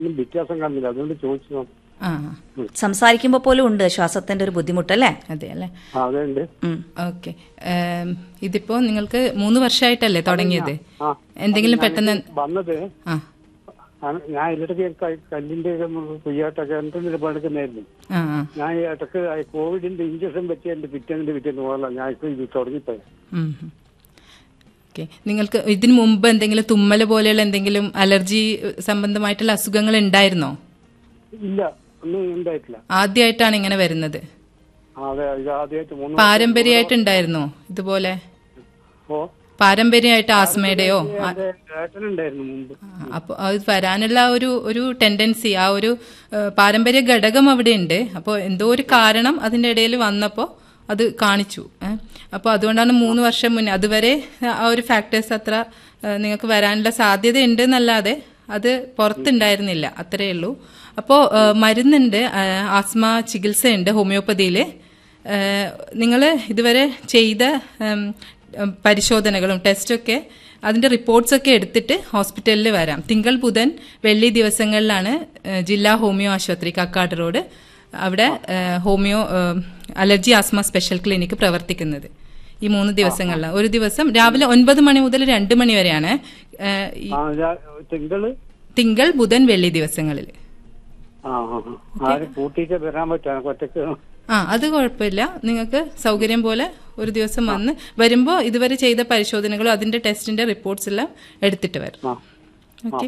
ഒന്നും വ്യത്യാസം കാണുന്നില്ല അതുകൊണ്ട് ചോദിച്ചു ആ സംസാരിക്കുമ്പോൾ പോലും ഉണ്ട് ശ്വാസത്തിന്റെ ഒരു ബുദ്ധിമുട്ടല്ലേ അതെ അല്ലേ ആ അതുണ്ട് ഉം. ഓക്കെ ഇതിപ്പോ നിങ്ങൾക്ക് മൂന്ന് വർഷമായിട്ടല്ലേ തുടങ്ങിയത് ആ. എന്തെങ്കിലും പെട്ടെന്ന് വന്നത് ആ ആ, ഞാൻ ഇടയ്ക്ക് ക- കല്ലിന്റെ കുയ്യാട്ടൊക്കെ എന്തെങ്കിലും പണിക്കുന്നായിരുന്നു ആ ആ ഞാൻ ഈ ഇടയ്ക്ക് കോവിഡിന്റെ ഇഞ്ചക്ഷൻ പറ്റിയതിന്റെ പിറ്റേന്ന് പിറ്റേന്ന് പോകല ഞാൻ ഇപ്പൊ ഇത് തുടങ്ങിപ്പോയി ഓക്കെ നിങ്ങൾക്ക് ഇതിനു മുമ്പ് എന്തെങ്കിലും തുമ്മൽ പോലെയുള്ള എന്തെങ്കിലും അലർജി സംബന്ധമായിട്ടുള്ള അസുഖങ്ങൾ ഉണ്ടായിരുന്നോ ഇല്ല ഒന്നും ഉണ്ടായിട്ടില്ല ആദ്യമായിട്ടാണ് ഇങ്ങനെ വരുന്നത് ആ, അതെ ഇത് ആദ്യമായിട്ട് മൂന്ന് പാരമ്പര്യമായിട്ട് ഉണ്ടായിരുന്നോ ഇതുപോലെ ഓ പാരമ്പര്യമായിട്ട് ആസ്മയുടെയോ ആ- എന്റെ ഏട്ടനുണ്ടായിരുന്നു മുമ്പ് അപ്പോൾ അത് വരാനുള്ള ആ ഒരു ഒരു ടെൻഡൻസി ആ ഒരു ഏഹ്, പാരമ്പര്യ ഘടകം അവിടെ ഉണ്ട് അപ്പോൾ എന്തോ ഒരു കാരണം അതിൻ്റെ ഇടയിൽ വന്നപ്പോൾ അത് കാണിച്ചു അപ്പോൾ അതുകൊണ്ടാണ് മൂന്ന് വർഷം മുന്നേ അതുവരെ ആ ഒരു ഫാക്ടേഴ്സ് അത്ര ഏഹ്, നിങ്ങൾക്ക് വരാനുള്ള സാധ്യത ഉണ്ട് എന്നല്ലാതെ അത് പുറത്തുണ്ടായിരുന്നില്ല അത്രയേ ഉള്ളൂ അപ്പോൾ മരുന്നുണ്ട് ഏഹ്, ആസ്മ ചികിത്സയുണ്ട് ഹോമിയോപ്പതിയിൽ നിങ്ങൾ ഇതുവരെ ചെയ്ത ഉം, ഉം, പരിശോധനകളും ടെസ്റ്റൊക്കെ അതിന്റെ റിപ്പോർട്ട്സ് ഒക്കെ എടുത്തിട്ട് ഹോസ്പിറ്റലിൽ വരാം തിങ്കൾ ബുധൻ വെള്ളി ദിവസങ്ങളിലാണ് ഏഹ്, ജില്ലാ ഹോമിയോ ആശുപത്രി കക്കാട് റോഡ് അവിടെ ഏഹ്, ഹോമിയോ ഏഹ്, അലർജി ആസ്മ സ്പെഷ്യൽ ക്ലിനിക്ക് പ്രവർത്തിക്കുന്നത് ഈ മൂന്ന് ദിവസങ്ങളിൽ ഒരു ദിവസം രാവിലെ ഒൻപത് മണി മുതൽ രണ്ട് മണി വരെയാണ് ഏഹ്, ഈ ആ ഞാൻ തിങ്കള് തിങ്കൾ ബുധൻ വെള്ളി ദിവസങ്ങളിൽ ആ ആ ആ. ആരും കൂട്ടിയിട്ട് വരാൻ പറ്റാ ഒറ്റക്ക് ആ അത് കുഴപ്പമില്ല നിങ്ങൾക്ക് സൗകര്യം പോലെ ഒരു ദിവസം വന്ന് വരുമ്പോൾ ഇതുവരെ ചെയ്ത പരിശോധനകളും അതിന്റെ ടെസ്റ്റിന്റെ റിപ്പോർട്ട്സ് എല്ലാം എടുത്തിട്ട് വരും ആ ഓക്കെ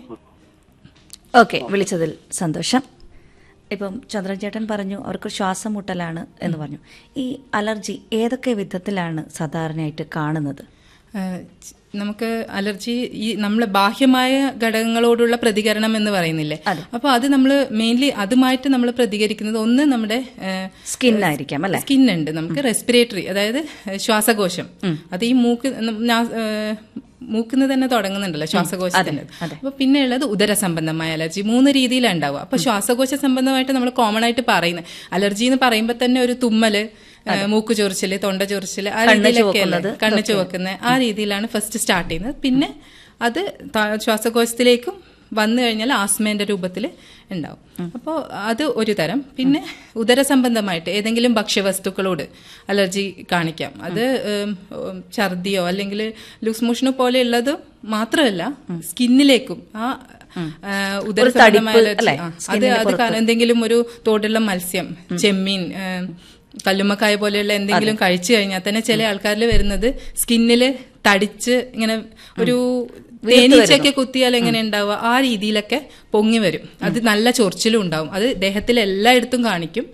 ഓക്കെ വിളിച്ചതിൽ സന്തോഷം ഇപ്പം ചന്ദ്രൻ ചേട്ടൻ പറഞ്ഞു അവർക്ക് ശ്വാസം മുട്ടലാണ് എന്ന് പറഞ്ഞു ഈ അലർജി ഏതൊക്കെ വിധത്തിലാണ് സാധാരണയായിട്ട് കാണുന്നത് ഏഹ് ച്- നമുക്ക് അലർജി ഈ നമ്മളെ ബാഹ്യമായ ഘടകങ്ങളോടുള്ള പ്രതികരണം എന്ന് പറയുന്നില്ലേ അപ്പോൾ അത് നമ്മൾ മെയിൻലി അതുമായിട്ട് നമ്മൾ പ്രതികരിക്കുന്നത് ഒന്ന് നമ്മുടെ സ്കിൻ ആയിരിക്കാം അല്ലെ സ്കിൻ ഉണ്ട് നമുക്ക് റെസ്പിറേറ്ററി അതായത് ഏഹ് ശ്വാസകോശം അത് ഈ മൂക്ക് നം- നാ- ഏഹ് മൂക്കിന്ന് തന്നെ തുടങ്ങുന്നുണ്ടല്ലോ ശ്വാസകോശത്തിന് അപ്പൊ പിന്നെ ഉള്ളത് ഉദര സംബന്ധമായ അലർജി മൂന്ന് രീതിയിലാണ് ഉണ്ടാവുക അപ്പൊ ശ്വാസകോശ സംബന്ധമായിട്ട് നമ്മൾ കോമൺ ആയിട്ട് പറയുന്നത് അലർജി എന്ന് പറയുമ്പോൾ തന്നെ ഒരു തുമ്മല് ഏഹ് മൂക്ക് ചൊറിച്ചില് തൊണ്ട ചൊറിച്ചില് ആ രീതിയിലൊക്കെയല്ലേ കണ്ണ് ചുവക്കുന്നത് ആ രീതിയിലാണ് ഫസ്റ്റ് സ്റ്റാർട്ട് ചെയ്യുന്നത് പിന്നെ അത് ത- ശ്വാസകോശത്തിലേക്കും വന്നു കഴിഞ്ഞാൽ ആസ്മേന്റെ രൂപത്തിൽ ഉണ്ടാവും അപ്പോൾ അത് ഒരു തരം പിന്നെ ഉദര സംബന്ധമായിട്ട് ഏതെങ്കിലും ഭക്ഷ്യവസ്തുക്കളോട് അലർജി കാണിക്കാം അത് ഉം, ഉം, ഛർദിയോ അല്ലെങ്കിൽ ലൂസ് മോഷനോ പോലെയുള്ളത് മാത്രമല്ല സ്കിന്നിലേക്കും ആ ആ, ഉദര സംബന്ധമായ അലർജി ആ, അത് അത് കാരണം എന്തെങ്കിലും ഒരു തോടുള്ള മത്സ്യം ചെമ്മീൻ ഏം, കല്ലുമ്മക്കായ പോലെയുള്ള എന്തെങ്കിലും കഴിച്ചു കഴിഞ്ഞാൽ തന്നെ ചില ആൾക്കാരിൽ വരുന്നത് സ്കിന്നില് തടിച്ച് ഇങ്ങനെ ഒരു തേനീച്ചയൊക്കെ കുത്തിയാൽ എങ്ങനെ ഉണ്ടാവുക ആ രീതിയിലൊക്കെ പൊങ്ങി വരും അത് നല്ല ചൊറിച്ചിലും ഉണ്ടാവും അത് ദേഹത്തിൽ എല്ലായിടത്തും കാണിക്കും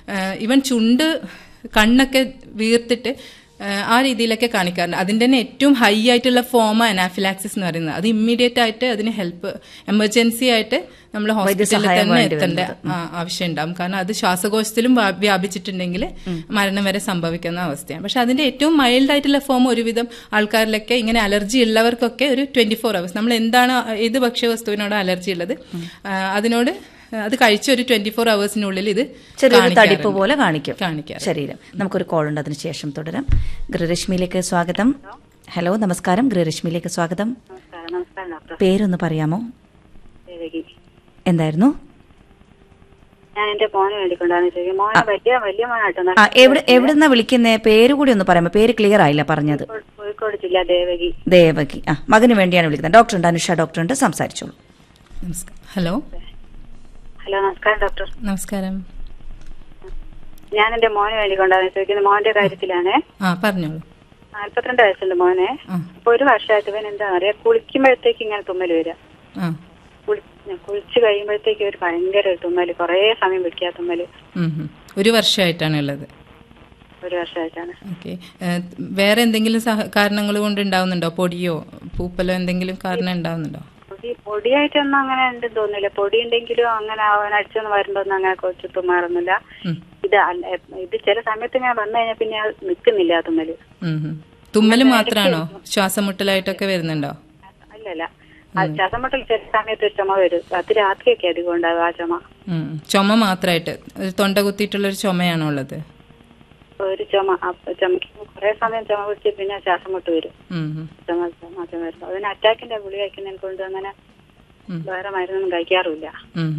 ഇവൻ ചുണ്ട് കണ്ണൊക്കെ വീർത്തിട്ട് ആ, ആ രീതിയിലൊക്കെ കാണിക്കാറുണ്ട് അതിന്റെ തന്നെ ഏറ്റവും ഹൈ ആയിട്ടുള്ള ഫോം അനാഫിലാക്സിസ് എന്ന് പറയുന്നത് അത് ഇമ്മീഡിയറ്റ് ആയിട്ട് അതിന് ഹെൽപ്പ് എമർജൻസി ആയിട്ട് നമ്മൾ ഹോസ്പിറ്റലിൽ തന്നെ എത്തേണ്ട ആ, ആവശ്യം ഉണ്ടാവും കാരണം അത് ശ്വാസകോശത്തിലും വ്യാ- വ്യാപിച്ചിട്ടുണ്ടെങ്കിൽ മരണം വരെ സംഭവിക്കുന്ന അവസ്ഥയാണ് പക്ഷെ അതിന്റെ ഏറ്റവും മൈൽഡ് ആയിട്ടുള്ള ഫോം ഒരുവിധം ആൾക്കാരിലൊക്കെ ഇങ്ങനെ അലർജി ഉള്ളവർക്കൊക്കെ ഒരു ട്വന്റി ഫോർ അവേഴ്സ് നമ്മൾ എന്താണ് ഏത് ഭക്ഷ്യവസ്തുവിനോട് അലർജി ഉള്ളത് ആ, അതിനോട് അത് കഴിച്ച ഒരു ട്വന്റി ഫോർ അവേഴ്സിനുള്ളിൽ ഇത് ചെറിയൊരു തടിപ്പ് കാണിക്കാറുണ്ട്. പോലെ കാണിക്കും കാണിക്കാറ് ശരീരം നമുക്കൊരു കോൾ ഉണ്ട് അതിന് ശേഷം തുടരാം ഗൃഹരശ്മിയിലേക്ക് സ്വാഗതം ഹലോ നമസ്കാരം ഗൃഹരശ്മിയിലേക്ക് സ്വാഗതം നമസ്കാരം നമസ്കാരം ഡോക്ടർ പേരൊന്ന് പറയാമോ ദേവകി എന്തായിരുന്നു ഞാൻ എന്റെ മോനെ വേണ്ടിക്കൊണ്ടാന്ന് ചോദിക്കും മോനെ വലിയ വലിയ മോനാട്ടോ ആ എവിടെ എവിടുന്നാ വിളിക്കുന്നേ പേര് കൂടി ഒന്ന് പറയാമോ പേര് ക്ലിയർ ആയില്ല പറഞ്ഞത് കോഴിക്കോട്- കോഴിക്കോട് ജില്ല ദേവകി ദേവകി ആ മകന് വേണ്ടിയാണ് വിളിക്കുന്നത് ഡോക്ടറുണ്ട് അനുഷ ഡോക്ടറുണ്ട് സംസാരിച്ചോളൂ നമസ്കാരം ഹലോ ഹലോ നമസ്കാരം ഡോക്ടർ നമസ്കാരം ഞാൻ എന്റെ മോനെ വേണ്ടിക്കൊണ്ടാന്ന് ചോദിക്കുന്നത് മോന്റെ കാര്യത്തിലാണ് ആ പറഞ്ഞോളൂ നാല്പത്തിരണ്ട് വയസ്സുണ്ട് മോനെ ആ. ഇപ്പൊ ഒരു വർഷമായിട്ട് ഇവൻ എന്താ പറയാ കുളിക്കുമ്പോഴത്തേക്ക് ഇങ്ങനെ തുമ്മൽ വരിക ആ കുളി- കുളിച്ച് കഴിയുമ്പോഴത്തേക്ക് ഒരു ഭയങ്കര ഒരു തുമ്മല് കുറേ സമയം പിടിക്കാ തുമ്മല് ഉം ഉം. ഒരു വർഷമായിട്ടാണ് ഉള്ളത് ഒരു വർഷമായിട്ടാണ് ഓക്കെ വേറെ എന്തെങ്കിലും സഹ കാരണങ്ങൾ കൊണ്ട് ഉണ്ടാവുന്നുണ്ടോ പൊടിയോ പൂപ്പലോ എന്തെങ്കിലും കാരണം ഉണ്ടാവുന്നുണ്ടോ പൊടി പൊടിയായിട്ടൊന്നും അങ്ങനെ ഉണ്ടെന്ന് തോന്നുന്നില്ല പൊടി ഉണ്ടെങ്കിലും അങ്ങനെ അവൻ അടിച്ചൊന്നും വരുമ്പോഴൊന്നും അങ്ങനെ കൊച്ചു തുമ്മാറൊന്നുമില്ല ഉം. ഇത് അല്ല- ഇത് ചില സമയത്ത് ഇങ്ങനെ വന്നു കഴിഞ്ഞാൽ പിന്നെ അത് നിൽക്കുന്നില്ല ആ തുമ്മല് ഉം ഉം. തുമ്മല് മാത്രമാണോ ശ്വാസം മുട്ടലായിട്ടൊക്കെ വരുന്നുണ്ടോ അല്ലല്ല ആ ശ്വാസം മുട്ടൽ ചില സമയത്ത് ഒരു ചുമ വരും അത് രാത്രിയൊക്കെ അധികം ഉണ്ടാവും ആ ചുമ ഉം. ചുമ മാത്രമായിട്ട് ഒരു തൊണ്ട കുത്തിയിട്ടുള്ള ഒരു ചുമയാണോ ഉള്ളത് ഒരു ചുമ അപ്പൊ ചുമക്ക് കുറെ സമയം ചുമ പിടിച്ച് പിന്നെ ശ്വാസം മുട്ട് വരും ഉം ഉം. ചുമ ചുമ ചുമ വരും അതിന് അറ്റാക്കിന്റെ ഗുളി കഴിക്കുന്നതിനെ കൊണ്ട് അങ്ങനെ വേറെ മരുന്നൊന്നും കഴിക്കാറുമില്ല ഉം.